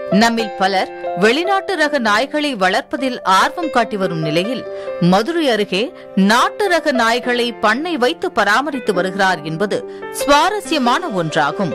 நம்மில் பலர் வெளிநாட்டு ரக நாய்களை வளர்ப்பதில் ஆர்வம் காட்டி வரும் நிலையில் மதுரை அருகே நாட்டு ரக நாய்களை பண்ணை வைத்து பராமரித்து வருகிறார் என்பது சுவாரஸ்யமான ஒன்றாகும்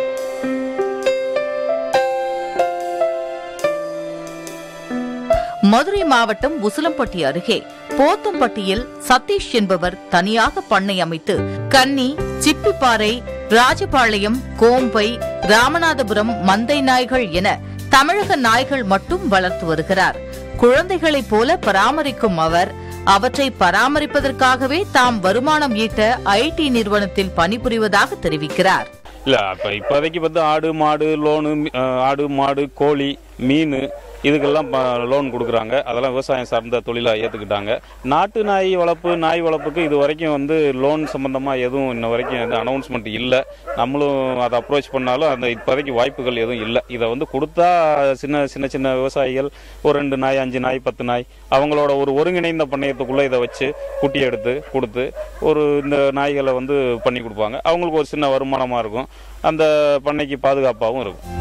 மதுரை மாவட்டம் உசிலம்பட்டி அருகே போத்தம்பட்டியில் சதீஷ் என்பவர் தனியாக பண்ணை அமைத்து கன்னி சிப்பிப்பாறை ராஜபாளையம் கோம்பை ராமநாதபுரம் மந்தை நாய்கள் என தமிழக நாய்கள் மட்டும் வளர்த்து வருகிறார் குழந்தைகளைப் போல பராமரிக்கும் அவர் அவற்றை பராமரிப்பதற்காகவே தாம் வருமானம் ஈட்ட ஐடி நிறுவனத்தில் பணிபுரிவதாக தெரிவிக்கிறார் இல்லை அப்போ இப்போதைக்கு வந்து ஆடு மாடு லோனு அஹ், ஆடு மாடு கோழி மீன் இதுக்கெல்லாம் லோன் கொடுக்குறாங்க அதெல்லாம் விவசாயம் சார்ந்த தொழிலாக ஏற்றுக்கிட்டாங்க நாட்டு நாய் வளர்ப்பு நாய் வளர்ப்புக்கு இது வரைக்கும் வந்து லோன் சம்மந்தமாக எதுவும் இன்ன வரைக்கும் எதுவும் அனௌன்ஸ்மெண்ட் இல்லை நம்மளும் அதை அப்ரோச் பண்ணாலும் அந்த இப்போதைக்கு வாய்ப்புகள் எதுவும் இல்லை இதை வந்து கொடுத்தா சின்ன சின்ன சின்ன விவசாயிகள் ஒரு ரெண்டு நாய் அஞ்சு நாய் பத்து நாய் அவங்களோட ஒரு ஒருங்கிணைந்த பண்ணையத்துக்குள்ளே இதை வச்சு குட்டி எடுத்து கொடுத்து ஒரு இந்த நாய்களை வந்து பண்ணி கொடுப்பாங்க அவங்களுக்கு ஒரு சின்ன வருமானமாக இருக்கும் அந்த பண்ணைக்கு பாதுகாப்பாகவும் இருக்கும்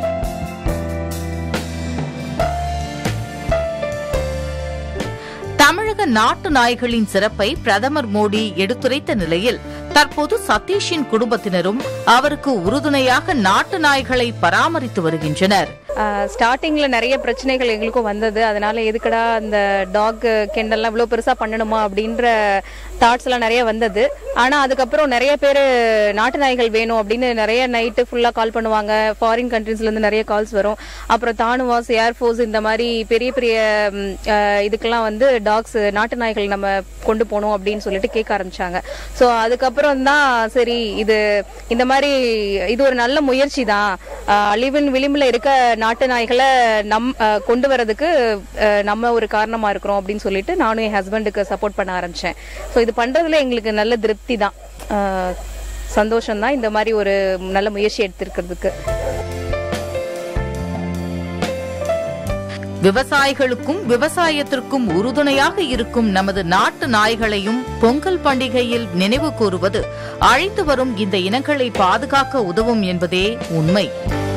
தமிழக நாட்டு நாய்களின் சிறப்பை பிரதமர் மோடி எடுத்துரைத்த நிலையில் தற்போது சதீஷின் குடும்பத்தினரும் அவருக்கு உறுதுணையாக நாட்டு நாய்களை பராமரித்து வருகின்றனர் ஸ்டார்டிங்ல நிறைய பிரச்சனைகள் எங்களுக்கும் வந்தது அதனால எதுக்கடா அந்த டாக் கெண்டல்லாம் இவ்வளோ பெருசா பண்ணணுமா அப்படின்ற தாட்ஸ் எல்லாம் நிறைய வந்தது ஆனா அதுக்கப்புறம் நிறைய பேர் நாட்டு நாய்கள் வேணும் அப்படின்னு நிறைய நைட்டு ஃபுல்லா கால் பண்ணுவாங்க ஃபாரின் கண்ட்ரீஸ்ல இருந்து நிறைய கால்ஸ் வரும் அப்புறம் தானுவாஸ் ஏர்ஃபோர்ஸ் இந்த மாதிரி பெரிய பெரிய ம், அஹ், இதுக்கெல்லாம் வந்து டாக்ஸ் நாட்டு நாய்கள் நம்ம கொண்டு போகணும் அப்படின்னு சொல்லிட்டு கேட்க ஆரம்பிச்சாங்க ஸோ அதுக்கப்புறம் தான் சரி இது இந்த மாதிரி இது ஒரு நல்ல முயற்சி தான் அஹ், அழிவின் விளிம்புல இருக்க நாட்டு நாய்களை நம் அஹ், கொண்டு வரதுக்கு அஹ், நம்ம ஒரு காரணமா இருக்கிறோம் அப்படின்னு சொல்லிட்டு நானும் என் ஹஸ்பண்டுக்கு சப்போர்ட் பண்ண ஆரம்பிச்சேன் ஸோ இது பண்றதுல எங்களுக்கு நல்ல திருப்தி தான் சந்தோஷம் தான் இந்த மாதிரி ஒரு நல்ல முயற்சி எடுத்திருக்கிறதுக்கு விவசாயிகளுக்கும் விவசாயத்திற்கும் உறுதுணையாக இருக்கும் நமது நாட்டு நாய்களையும் பொங்கல் பண்டிகையில் நினைவு கூறுவது அழைத்து வரும் இந்த இனங்களை பாதுகாக்க உதவும் என்பதே உண்மை